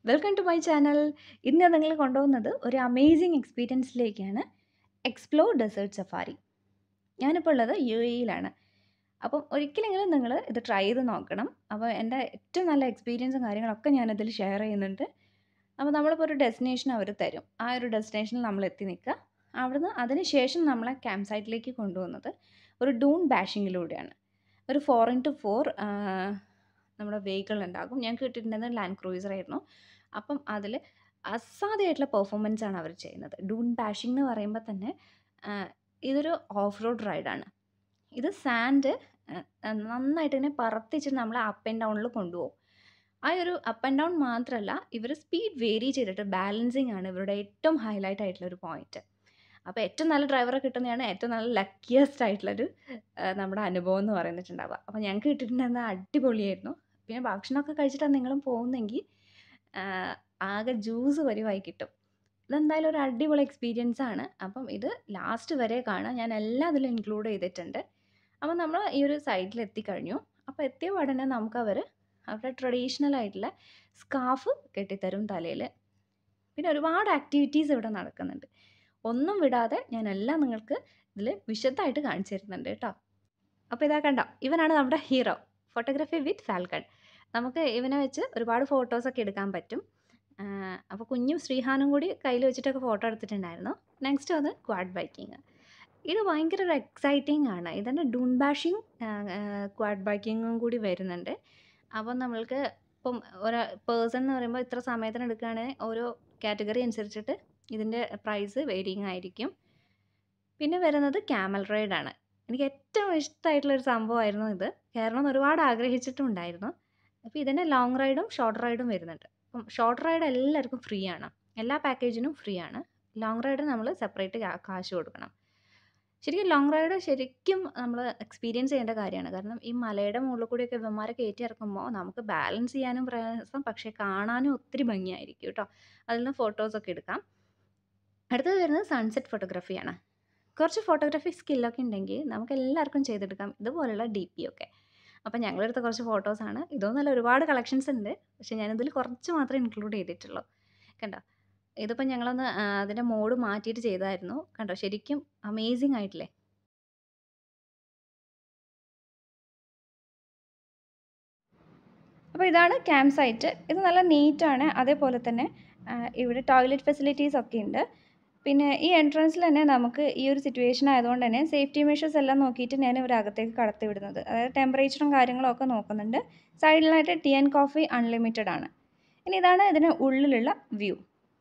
Welcome to my channel. ഇന്ന് ഞാൻ നിങ്ങളെ കൊണ്ടുപോകുന്നത് ഒരു അമേസിംഗ് എക്സ്പീരിയൻസിലേക്കാണ്. Explore desert safari. ഞാനിപ്പോൾ ഉള്ളത് യുഎഇയിലാണ്. അപ്പം ഒരിക്കലെങ്കിലും നിങ്ങൾ ഇത് ട്രൈ ചെയ്ത് നോക്കണം. അപ്പോൾ എൻ്റെ ഏറ്റവും നല്ല എക്സ്പീരിയൻസും കാര്യങ്ങളൊക്കെ ഞാനിതിൽ ഷെയർ ചെയ്യുന്നുണ്ട്. അപ്പോൾ നമ്മളിപ്പോൾ ഒരു ഡെസ്റ്റിനേഷൻ അവർ തരും. ആ ഒരു ഡെസ്റ്റിനേഷനിൽ നമ്മൾ എത്തി നിൽക്കുക. അവിടുന്ന് അതിന് ശേഷം നമ്മളെ ക്യാമ്പ് സൈറ്റിലേക്ക് കൊണ്ടുപോകുന്നത് ഒരു ഡൂൺ ബാഷിങ്ങിലൂടെയാണ്. ഒരു 4x4 ആഹ്, നമ്മുടെ വെഹിക്കിൾ ഉണ്ടാകും. ഞങ്ങൾക്ക് കിട്ടിയിട്ടുണ്ടായിരുന്നത് ലാൻഡ് ക്രൂയിസർ ആയിരുന്നു. അപ്പം അതിൽ അസാധ്യമായിട്ടുള്ള പെർഫോമൻസ് ആണ് അവർ ചെയ്യുന്നത്. ഡൂൺ ബാഷിംഗ് എന്ന് പറയുമ്പോൾ തന്നെ ആഹ്, ഇതൊരു ഓഫ് റോഡ് റൈഡാണ്. ഇത് സാൻഡ് ആഹ്, നന്നായിട്ട് ഇങ്ങനെ പറത്തിച്ചിട്ട് നമ്മളെ അപ്പ് ആൻഡ് ഡൗണിൽ കൊണ്ടുപോകും. ആ ഒരു അപ്പ് ആൻഡ് ഡൗൺ മാത്രമല്ല ഇവർ സ്പീഡ് വേരി ചെയ്തിട്ട് ബാലൻസിങ് ആണ് ഇവരുടെ ഏറ്റവും ഹൈലൈറ്റ് ആയിട്ടുള്ള ഒരു പോയിന്റ്. അപ്പോൾ ഏറ്റവും നല്ല ഡ്രൈവറെ കിട്ടുന്നതാണ് ഏറ്റവും നല്ല ലക്കിയസ്റ്റ് ആയിട്ടുള്ളൊരു ആഹ്, നമ്മുടെ അനുഭവം എന്ന് പറയുന്നിട്ടുണ്ടാവുക. അപ്പോൾ ഞങ്ങൾക്ക് കിട്ടിയിട്ടുണ്ടായിരുന്നത് അടിപൊളിയായിരുന്നു. പിന്നെ ഭക്ഷണമൊക്കെ കഴിച്ചിട്ടാണ് നിങ്ങളും പോകുന്നതെങ്കിൽ ആഹ്, ആകെ ജ്യൂസ് വരെയായി കിട്ടും. ഇതെന്തായാലും ഒരു അടിപൊളി എക്സ്പീരിയൻസ് ആണ്. അപ്പം ഇത് ലാസ്റ്റ് വരെ കാണാം. ഞാൻ എല്ലാം അതിൽ ഇൻക്ലൂഡ് ചെയ്തിട്ടുണ്ട്. അപ്പോൾ നമ്മൾ ഈ ഒരു സൈറ്റിൽ എത്തിക്കഴിഞ്ഞു. അപ്പോൾ എത്തിയ ഉടനെ നമുക്കവർ അവരുടെ ട്രഡീഷണൽ ആയിട്ടുള്ള സ്കാർഫ് കെട്ടിത്തരും തലയിൽ. പിന്നെ ഒരുപാട് ആക്ടിവിറ്റീസ് ഇവിടെ നടക്കുന്നുണ്ട്. ഒന്നും വിടാതെ ഞാൻ എല്ലാം നിങ്ങൾക്ക് ഇതിൽ വിശദമായിട്ട് കാണിച്ചു തരുന്നുണ്ട് കേട്ടോ. അപ്പോൾ ഇതാ കണ്ടോ ഇവനാണ് നമ്മുടെ ഹീറോ. ഫോട്ടോഗ്രാഫി വിത്ത് ഫാൽക്കൺ. നമുക്ക് ഇവനെ വെച്ച് ഒരുപാട് ഫോട്ടോസൊക്കെ എടുക്കാൻ പറ്റും. ആഹ്, അപ്പോൾ കുഞ്ഞും ശ്രീഹാനും കൂടി കയ്യിൽ വെച്ചിട്ടൊക്കെ ഫോട്ടോ എടുത്തിട്ടുണ്ടായിരുന്നു. നെക്സ്റ്റ് വന്ന് ക്വാഡ് ബൈക്കിങ്. ഇത് ഭയങ്കര ഒരു എക്സൈറ്റിംഗ് ആണ്. ഇതിൻ്റെ ഡൂൺ ബാഷിംഗ് ആഹ്, ആഹ്, ക്വാഡ് ബൈക്കിങ്ങും കൂടി വരുന്നുണ്ട്. അപ്പം നമ്മൾക്ക് ഇപ്പം ഒരു പേഴ്സൺ എന്ന് പറയുമ്പോൾ ഇത്ര സമയത്തിന് എടുക്കുകയാണെങ്കിൽ ഓരോ കാറ്റഗറി അനുസരിച്ചിട്ട് ഇതിൻ്റെ പ്രൈസ് വേരിയിങ് ആയിരിക്കും. പിന്നെ വരുന്നത് ക്യാമൽ റൈഡാണ്. എനിക്ക് ഏറ്റവും ഇഷ്ടമായിട്ടുള്ള ഒരു സംഭവമായിരുന്നു ഇത്. കയറണമെന്ന് ഒരുപാട് ആഗ്രഹിച്ചിട്ടും ഉണ്ടായിരുന്നു. അപ്പോൾ ഇതിൻ്റെ ലോങ് റൈഡും ഷോർട്ട് റൈഡും വരുന്നുണ്ട്. അപ്പം ഷോർട്ട് റൈഡ് എല്ലാവർക്കും ഫ്രീ ആണ്. എല്ലാ പാക്കേജിനും ഫ്രീ ആണ്. ലോങ് റൈഡ് നമ്മൾ സെപ്പറേറ്റ് കാ കാശ് കൊടുക്കണം. ശരിക്കും ലോങ് റൈഡ് ശരിക്കും നമ്മൾ എക്സ്പീരിയൻസ് ചെയ്യേണ്ട കാര്യമാണ്. കാരണം ഈ മലയുടെ മുകളിൽ കൂടിയൊക്കെ ഇവന്മാരെ കയറ്റി ഇറക്കുമ്പോൾ നമുക്ക് ബാലൻസ് ചെയ്യാനും പ്രയാസം പക്ഷേ കാണാനും ഒത്തിരി ഭംഗിയായിരിക്കും കേട്ടോ. അതിൽ നിന്ന് ഫോട്ടോസൊക്കെ എടുക്കാം. അടുത്തത് വരുന്നത് സൺസെറ്റ് ഫോട്ടോഗ്രാഫിയാണ്. കുറച്ച് ഫോട്ടോഗ്രാഫി സ്കില്ലൊക്കെ ഉണ്ടെങ്കിൽ നമുക്ക് എല്ലാവർക്കും ചെയ്തെടുക്കാം. ഇതുപോലുള്ള ഡിപി ഒക്കെ. അപ്പോൾ ഞങ്ങളെടുത്ത കുറച്ച് ഫോട്ടോസാണ്. ഇതൊന്നുമല്ല ഒരുപാട് കളക്ഷൻസ് ഉണ്ട്. പക്ഷേ ഞാനിതിൽ കുറച്ച് മാത്രമേ ഇൻക്ലൂഡ് ചെയ്തിട്ടുള്ളൂ. കണ്ടോ? ഇതിപ്പോൾ ഞങ്ങളൊന്ന് ആഹ്, അതിൻ്റെ മോഡ് മാറ്റിയിട്ട് ചെയ്തതായിരുന്നു. കണ്ടോ ശരിക്കും അമേസിംഗ് ആയിട്ടില്ലേ? അപ്പോൾ ഇതാണ് ക്യാമ്പ് സൈറ്റ്. ഇത് നല്ല നീറ്റാണ്. അതേപോലെ തന്നെ ആഹ്, ഇവിടെ ടോയ്ലറ്റ് ഫെസിലിറ്റീസ് ഒക്കെ ഉണ്ട്. പിന്നെ ഈ എൻട്രൻസിൽ തന്നെ നമുക്ക് ഈ ഒരു സിറ്റുവേഷൻ ആയതുകൊണ്ട് തന്നെ സേഫ്റ്റി മെഷേഴ്സ് എല്ലാം നോക്കിയിട്ട് ഞാൻ ഇവരെ അകത്തേക്ക് കടത്തി വിടുന്നത്. അതായത് ടെമ്പറേച്ചറും കാര്യങ്ങളും ഒക്കെ നോക്കുന്നുണ്ട്. സൈഡിലായിട്ട് ടീ ആൻഡ് കോഫി അൺലിമിറ്റഡ് ആണ്. ഇനി ഇതാണ് ഇതിന് ഉള്ളിലുള്ള വ്യൂ.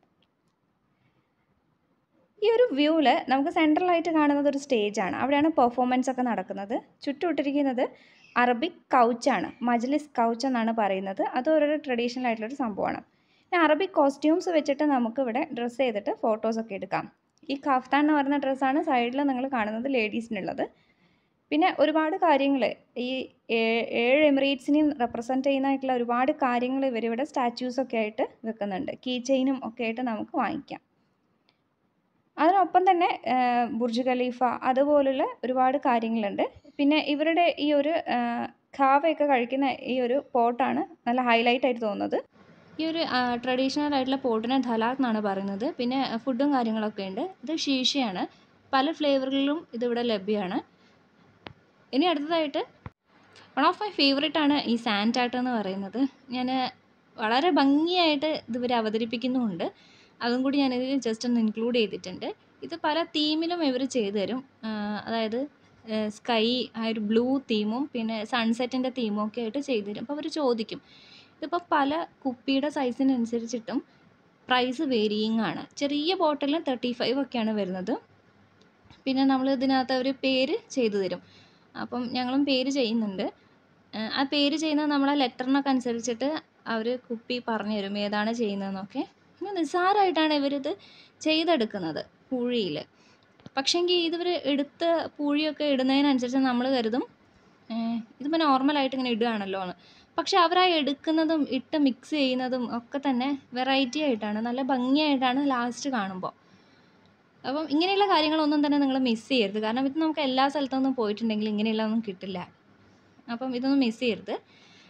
ഈ ഒരു വ്യൂവിൽ നമുക്ക് സെൻട്രലായിട്ട് കാണുന്നത് ഒരു സ്റ്റേജാണ്. അവിടെയാണ് പെർഫോമൻസ് ഒക്കെ നടക്കുന്നത്. ചുറ്റും ഇട്ടിരിക്കുന്നത് അറബിക് കൗച്ചാണ്. മജ്ലിസ് കൗച്ച് എന്നാണ് പറയുന്നത്. അത് ഓരോരോ ട്രഡീഷണൽ ആയിട്ടുള്ളൊരു സംഭവമാണ്. പിന്നെ അറബിക് കോസ്റ്റ്യൂംസ് വെച്ചിട്ട് നമുക്കിവിടെ ഡ്രസ്സ് ചെയ്തിട്ട് ഫോട്ടോസൊക്കെ എടുക്കാം. ഈ കഫ്താൻ എന്ന് പറയുന്ന ഡ്രസ്സാണ് സൈഡിൽ നിങ്ങൾ കാണുന്നത് ലേഡീസിനുള്ളത്. പിന്നെ ഒരുപാട് കാര്യങ്ങൾ ഈ ഏ ഏഴ് എമിറേറ്റ്സിനെയും റെപ്രസെൻറ്റ് ചെയ്യുന്നതായിട്ടുള്ള ഒരുപാട് കാര്യങ്ങൾ ഇവരിവിടെ സ്റ്റാച്യൂസൊക്കെ ആയിട്ട് വെക്കുന്നുണ്ട്. കീ ചെയിനും ഒക്കെ ആയിട്ട് നമുക്ക് വാങ്ങിക്കാം. അതിനൊപ്പം തന്നെ ആഹ്, ബുർജ് ഖലീഫ അതുപോലുള്ള ഒരുപാട് കാര്യങ്ങളുണ്ട്. പിന്നെ ഇവരുടെ ഈ ഒരു ആഹ്, ഖാവയൊക്കെ കഴിക്കുന്ന ഈ ഒരു പോട്ടാണ് നല്ല ഹൈലൈറ്റ് ആയിട്ട് തോന്നുന്നത്. ഈ ഒരു ആഹ്, ട്രഡീഷണൽ ആയിട്ടുള്ള പോട്ടിനെ ധലാക് എന്നാണ് പറയുന്നത്. പിന്നെ ഫുഡും കാര്യങ്ങളൊക്കെ ഉണ്ട്. ഇത് ഷീഷയാണ്. പല ഫ്ലേവറിലും ഇതിവിടെ ലഭ്യമാണ്. ഇനി അടുത്തതായിട്ട് വൺ ഓഫ് മൈ ഫേവറേറ്റ് ആണ് ഈ സാൻഡ് ആർട്ട് എന്ന് പറയുന്നത്. ഞാൻ വളരെ ഭംഗിയായിട്ട് ഇത് ഇവർ അവതരിപ്പിക്കുന്നുമുണ്ട്. അതും കൂടി ഞാനിതിൽ ജസ്റ്റ് ഒന്ന് ഇൻക്ലൂഡ് ചെയ്തിട്ടുണ്ട്. ഇത് പല തീമിലും ഇവർ ചെയ്തു തരും. ആഹ്, അതായത് ഏഹ്, സ്കൈ ആ ഒരു ബ്ലൂ തീമും പിന്നെ സൺസെറ്റിൻ്റെ തീമും ഒക്കെ ആയിട്ട് ചെയ്തു തരും. അപ്പോൾ അവർ ചോദിക്കും. ഇതിപ്പോൾ പല കുപ്പിയുടെ സൈസിനനുസരിച്ചിട്ടും പ്രൈസ് വേരിയിങ് ആണ്. ചെറിയ ബോട്ടിലിന് 35 ഒക്കെയാണ് വരുന്നത്. പിന്നെ നമ്മൾ ഇതിനകത്ത് അവർ പേര് ചെയ്തു തരും. അപ്പം ഞങ്ങളും പേര് ചെയ്യുന്നുണ്ട്. ആഹ്, ആ പേര് ചെയ്യുന്നത് നമ്മളെ ലെറ്ററിനൊക്കെ അനുസരിച്ചിട്ട് അവർ കുപ്പി പറഞ്ഞു തരും ഏതാണ് ചെയ്യുന്നതെന്നൊക്കെ. പിന്നെ നിസ്സാരമായിട്ടാണ് ഇവരിത് ചെയ്തെടുക്കുന്നത് പൂഴിയിൽ. പക്ഷേങ്കിൽ ഇതിവർ എടുത്ത് പൂഴിയൊക്കെ ഇടുന്നതിനനുസരിച്ച് നമ്മൾ കരുതും ഏഹ്, ഇതിപ്പോൾ നോർമലായിട്ട് ഇങ്ങനെ ഇടുകയാണല്ലോ എന്ന്. പക്ഷേ അവർ ആ എടുക്കുന്നതും ഇട്ട് മിക്സ് ചെയ്യുന്നതും ഒക്കെ തന്നെ വെറൈറ്റി ആയിട്ടാണ് നല്ല ഭംഗിയായിട്ടാണ് ലാസ്റ്റ് കാണുമ്പോൾ. അപ്പം ഇങ്ങനെയുള്ള കാര്യങ്ങളൊന്നും തന്നെ നിങ്ങൾ മിസ് ചെയ്യരുത്. കാരണം ഇത് നമുക്ക് എല്ലാ സ്ഥലത്തൊന്നും പോയിട്ടുണ്ടെങ്കിൽ ഇങ്ങനെയുള്ളതൊന്നും കിട്ടില്ല. അപ്പം ഇതൊന്നും മിസ് ചെയ്യരുത്.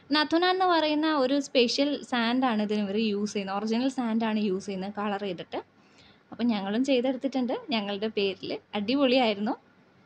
നഥുന എന്ന് പറയുന്ന ഒരു സ്പെഷ്യൽ സാൻഡാണ് ഇതിന് ഇവർ യൂസ് ചെയ്യുന്നത് ഒറിജിനൽ സാൻഡാണ് യൂസ് ചെയ്യുന്നത് കളർ ചെയ്തിട്ട് അപ്പം ഞങ്ങളും ചെയ്തെടുത്തിട്ടുണ്ട് ഞങ്ങളുടെ പേരിൽ അടിപൊളിയായിരുന്നു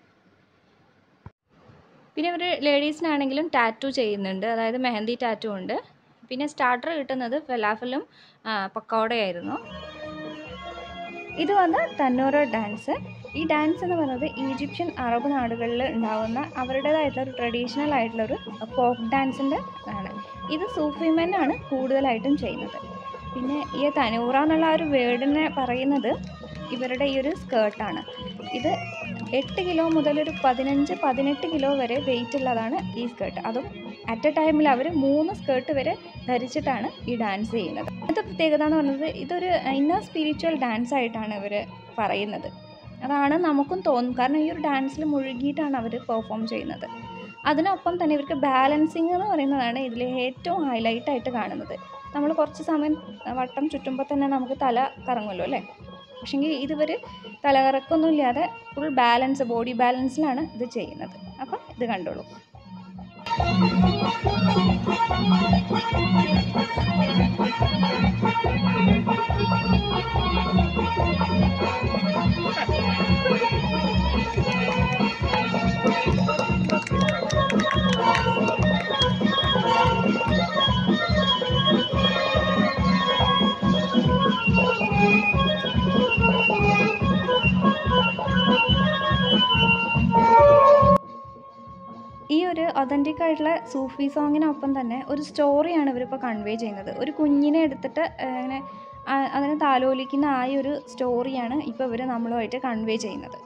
പിന്നെ ഇവർ ലേഡീസിനാണെങ്കിലും ടാറ്റു ചെയ്യുന്നുണ്ട് അതായത് മെഹന്തി ടാറ്റു ഉണ്ട് പിന്നെ സ്റ്റാർട്ടർ കിട്ടുന്നത് ഫലാഫലും പക്കോടയായിരുന്നു ഇത് വന്ന് തന്നൂറ ഡാൻസ് ഈ ഡാൻസ് എന്ന് പറയുന്നത് ഈജിപ്ഷ്യൻ അറബ് നാടുകളിൽ ഉണ്ടാകുന്ന അവരുടേതായിട്ടുള്ള ഒരു ട്രഡീഷണൽ ആയിട്ടുള്ള ഒരു ഫോക്ക് ഡാൻസിൻ്റെ ആണ് ഇത് സൂഫിമെൻ ആണ് കൂടുതലായിട്ടും ചെയ്യുന്നത് പിന്നെ ഈ തനൂറ എന്നുള്ള ആ ഒരു വേർഡിനെ പറയുന്നത് ഇവരുടെ ഈ ഒരു സ്കേർട്ടാണ് ഇത് എട്ട് കിലോ മുതൽ ഒരു പതിനഞ്ച് പതിനെട്ട് കിലോ വരെ വെയിറ്റ് ഉള്ളതാണ് ഈ സ്കേർട്ട് അതും അറ്റ് എ ടൈമിൽ അവർ മൂന്ന് സ്കേർട്ട് വരെ ധരിച്ചിട്ടാണ് ഈ ഡാൻസ് ചെയ്യുന്നത് ഇന്നത്തെ പ്രത്യേകത എന്ന് പറയുന്നത് ഇതൊരു ഇന്നർ സ്പിരിച്വൽ ഡാൻസ് ആയിട്ടാണ് ഇവർ പറയുന്നത് അതാണ് നമുക്കും തോന്നും കാരണം ഈ ഒരു ഡാൻസിൽ മുഴുകിയിട്ടാണ് അവർ പെർഫോം ചെയ്യുന്നത് അതിനൊപ്പം തന്നെ ഇവർക്ക് ബാലൻസിങ് എന്ന് പറയുന്നതാണ് ഇതിൽ ഏറ്റവും ഹൈലൈറ്റ് ആയിട്ട് കാണുന്നത് നമ്മൾ കുറച്ച് സമയം വട്ടം ചുറ്റുമ്പോൾ തന്നെ നമുക്ക് തല കറങ്ങുമല്ലോ അല്ലേ പക്ഷെങ്കിൽ ഇതുവർ തലകറക്കൊന്നും ഇല്ലാതെ ഫുൾ ബാലൻസ് ബോഡി ബാലൻസിലാണ് ഇത് ചെയ്യുന്നത് അപ്പം ഇത് കണ്ടോളൂ ഈ ഒരു ഒതൻറ്റിക് ആയിട്ടുള്ള സൂഫി സോങ്ങിനൊപ്പം തന്നെ ഒരു സ്റ്റോറിയാണ് ഇവരിപ്പോൾ കൺവേ ചെയ്യുന്നത് ഒരു കുഞ്ഞിനെ എടുത്തിട്ട് ഏഹ്, ഇങ്ങനെ ആ- അതിനെ താലോലിക്കുന്ന ആ ഒരു സ്റ്റോറിയാണ് ഇപ്പോൾ ഇവർ നമ്മളുമായിട്ട് കൺവേ ചെയ്യുന്നത്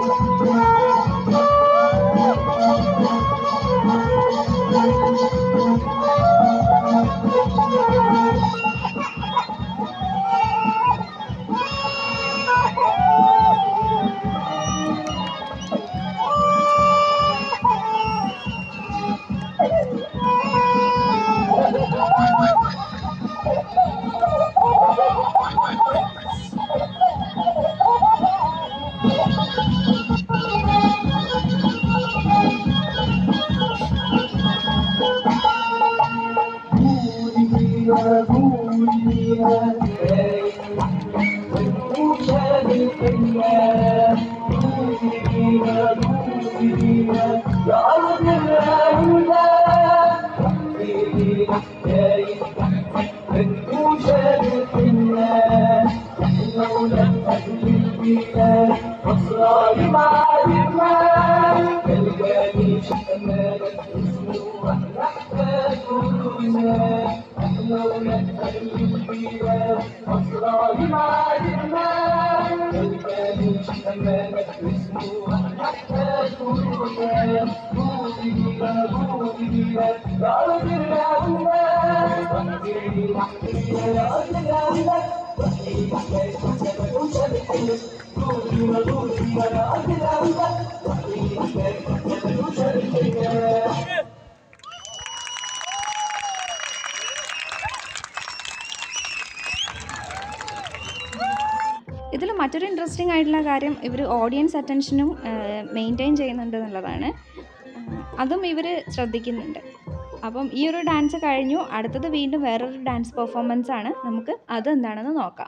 ഇതിൽ മറ്റൊരു ഇൻട്രസ്റ്റിംഗ് ആയിട്ടുള്ള കാര്യം ഇവർ ഓഡിയൻസ് അറ്റൻഷനും മെയിൻറ്റെയിൻ ചെയ്യുന്നുണ്ട് എന്നുള്ളതാണ് ആ, അതും ഇവർ ശ്രദ്ധിക്കുന്നുണ്ട് അപ്പം ഈ ഒരു ഡാൻസ് കഴിഞ്ഞു അടുത്തത് വീണ്ടും വേറൊരു ഡാൻസ് പെർഫോമൻസ് ആണ് നമുക്ക് അത് എന്താണെന്ന് നോക്കാം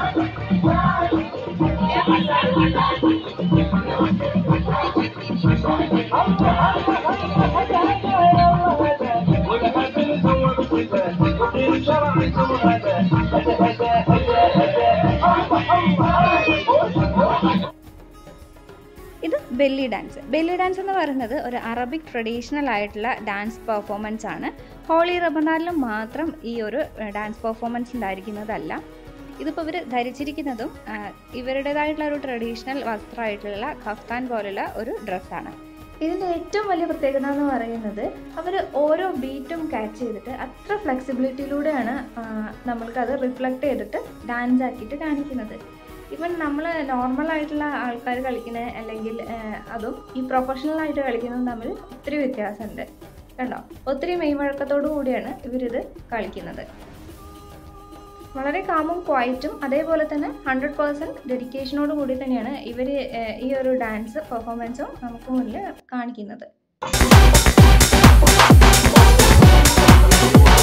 ഇത് ബെല്ലി ഡാൻസ് ബെല്ലി ഡാൻസ് എന്ന് പറയുന്നത് ഒരു അറബിക് ട്രഡീഷണൽ ആയിട്ടുള്ള ഡാൻസ് പെർഫോമൻസ് ആണ് ഹോളി റമദാനിലും മാത്രം ഈ ഒരു ഡാൻസ് പെർഫോമൻസ് ഉണ്ടായിരിക്കുന്നതല്ല ഇതിപ്പോൾ ഇവർ ധരിച്ചിരിക്കുന്നതും ആ, ഇവരുടേതായിട്ടുള്ള ഒരു ട്രഡീഷണൽ വസ്ത്രമായിട്ടുള്ള കഫ്താൻ പോലുള്ള ഒരു ഡ്രസ്സാണ് ഇതിൻ്റെ ഏറ്റവും വലിയ പ്രത്യേകത എന്ന് പറയുന്നത് അവർ ഓരോ ബീറ്റും ക്യാച്ച് ചെയ്തിട്ട് അത്ര ഫ്ലെക്സിബിലിറ്റിയിലൂടെയാണ് ആ, നമ്മൾക്കത് റിഫ്ലക്റ്റ് ചെയ്തിട്ട് ഡാൻസ് ആക്കിയിട്ട് കാണിക്കുന്നത് ഇവൻ നമ്മൾ നോർമൽ ആയിട്ടുള്ള ആൾക്കാർ കളിക്കുന്ന അല്ലെങ്കിൽ ആ, അതും ഈ പ്രൊഫഷണൽ ആയിട്ട് കളിക്കുന്നതും തമ്മിൽ ഒത്തിരി വ്യത്യാസമുണ്ട് കണ്ടോ ഒത്തിരി മെയ്വഴക്കത്തോടു കൂടിയാണ് ഇവരിത് കളിക്കുന്നത് വളരെ കാമും ക്വയറ്റും അതേപോലെ തന്നെ ഹൺഡ്രഡ് പേഴ്സൻറ്റ് ഡെഡിക്കേഷനോട് കൂടി തന്നെയാണ് ഇവർ ഈ ഒരു ഡാൻസ് പെർഫോമൻസും നമുക്ക് മുന്നിൽ കാണിക്കുന്നത്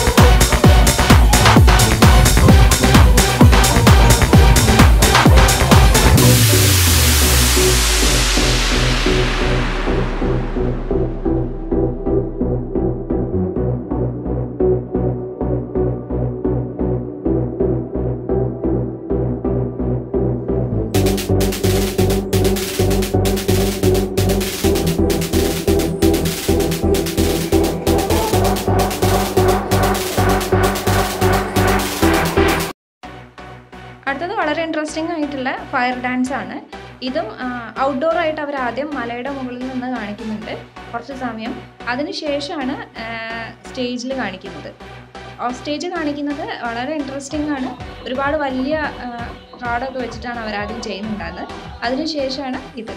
അടുത്തത് വളരെ ഇൻട്രസ്റ്റിംഗ് ആയിട്ടുള്ള ഫയർ ഡാൻസ് ആണ് ഇതും ഔട്ട്ഡോർ ആയിട്ട് അവർ ആദ്യം മലയുടെ മുകളിൽ നിന്ന് കാണിക്കുന്നുണ്ട് കുറച്ച് സമയം അതിനുശേഷമാണ് സ്റ്റേജിൽ കാണിക്കുന്നത് ഓഫ് സ്റ്റേജ് കാണിക്കുന്നത് വളരെ ഇൻട്രസ്റ്റിംഗ് ആണ് ഒരുപാട് വലിയ കാർഡൊക്കെ വെച്ചിട്ടാണ് അവർ ആദ്യം ചെയ്യുന്നുണ്ടാകുന്നത് അതിനുശേഷമാണ് ഇത്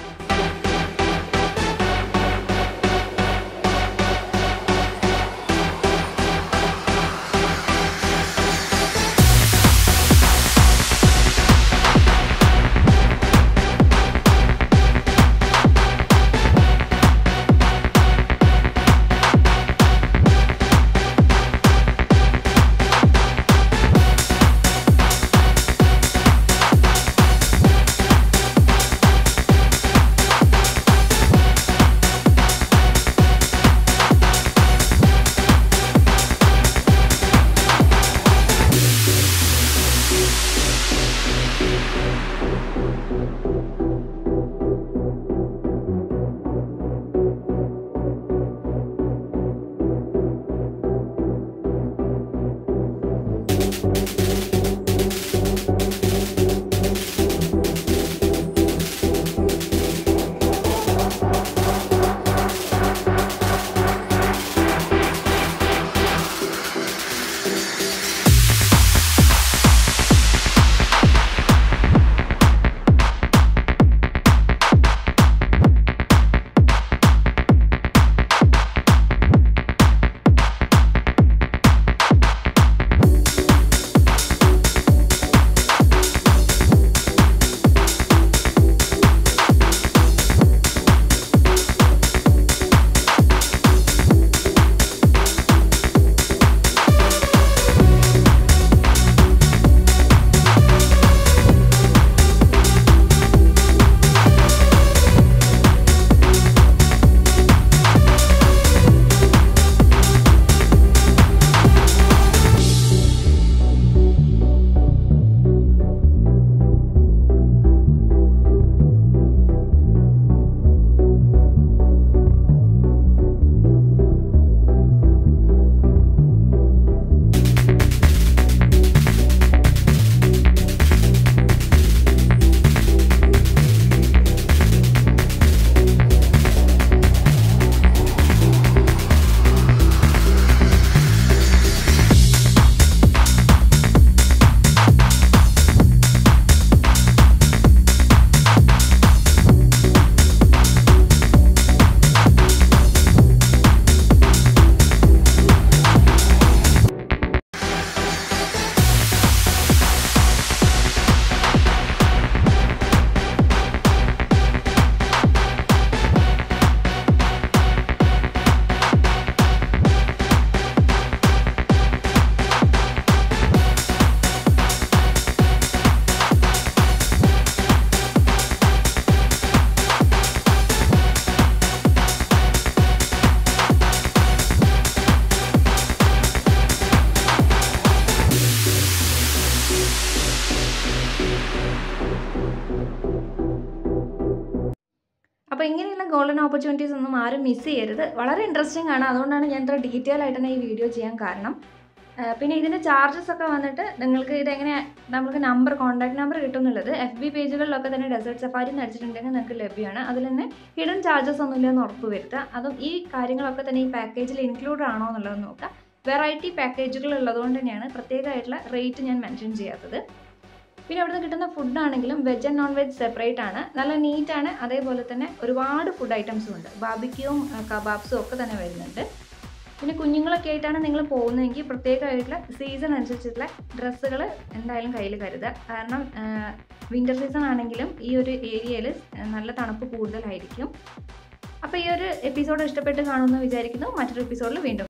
അപ്പോൾ ഇങ്ങനെയുള്ള ഗോൾഡൻ ഓപ്പർച്യൂണിറ്റീസ് ഒന്നും ആരും മിസ് ചെയ്യരുത് വളരെ ഇൻട്രസ്റ്റിംഗ് ആണ് അതുകൊണ്ടാണ് ഞാൻ ഇത്ര ഡീറ്റെയിൽ ആയിട്ട് തന്നെ ഈ വീഡിയോ ചെയ്യാൻ കാരണം ആ, പിന്നെ ഇതിൻ്റെ ചാർജസ് ഒക്കെ വന്നിട്ട് നിങ്ങൾക്ക് ഇതെങ്ങനെ നമുക്ക് നമ്പർ കോൺടാക്ട് നമ്പർ കിട്ടുന്നുള്ളത് എഫ് ബി പേജുകളിലൊക്കെ തന്നെ ഡെസേർട്ട് സഫാരി എന്ന് അടിച്ചിട്ടുണ്ടെങ്കിൽ നിങ്ങൾക്ക് ലഭ്യമാണ് അതിൽ തന്നെ ഹിഡൻ ചാർജസ് ഒന്നുമില്ലെന്ന് ഉറപ്പ് വരുത്തുക അതും ഈ കാര്യങ്ങളൊക്കെ തന്നെ ഈ പാക്കേജിൽ ഇൻക്ലൂഡ് ആണോ എന്നുള്ളത് നോക്കുക വെറൈറ്റി പാക്കേജുകൾ ഉള്ളതുകൊണ്ട് തന്നെയാണ് പ്രത്യേകമായിട്ടുള്ള റേറ്റ് ഞാൻ മെൻഷൻ ചെയ്യാത്തത് പിന്നെ അവിടുന്ന് കിട്ടുന്ന ഫുഡാണെങ്കിലും veg and non veg separate ആണ് നല്ല നീറ്റാണ് അതേപോലെ തന്നെ ഒരുപാട് ഫുഡ് ഐറ്റംസും ഉണ്ട് ബാബിക്യൂവും കബാബ്സും ഒക്കെ തന്നെ വരുന്നുണ്ട് പിന്നെ കുഞ്ഞുങ്ങളൊക്കെ ആയിട്ടാണ് നിങ്ങൾ പോകുന്നതെങ്കിൽ പ്രത്യേകമായിട്ടുള്ള സീസൺ അനുസരിച്ചിട്ടുള്ള ഡ്രസ്സുകൾ എന്തായാലും കയ്യിൽ കരുതുക കാരണം വിൻ്റർ സീസൺ ആണെങ്കിലും ഈ ഒരു ഏരിയയിൽ നല്ല തണുപ്പ് കൂടുതലായിരിക്കും അപ്പോൾ ഈ ഒരു എപ്പിസോഡ് ഇഷ്ടപ്പെട്ട് കാണുമെന്ന് വിചാരിക്കുന്നു മറ്റൊരു എപ്പിസോഡിൽ വീണ്ടും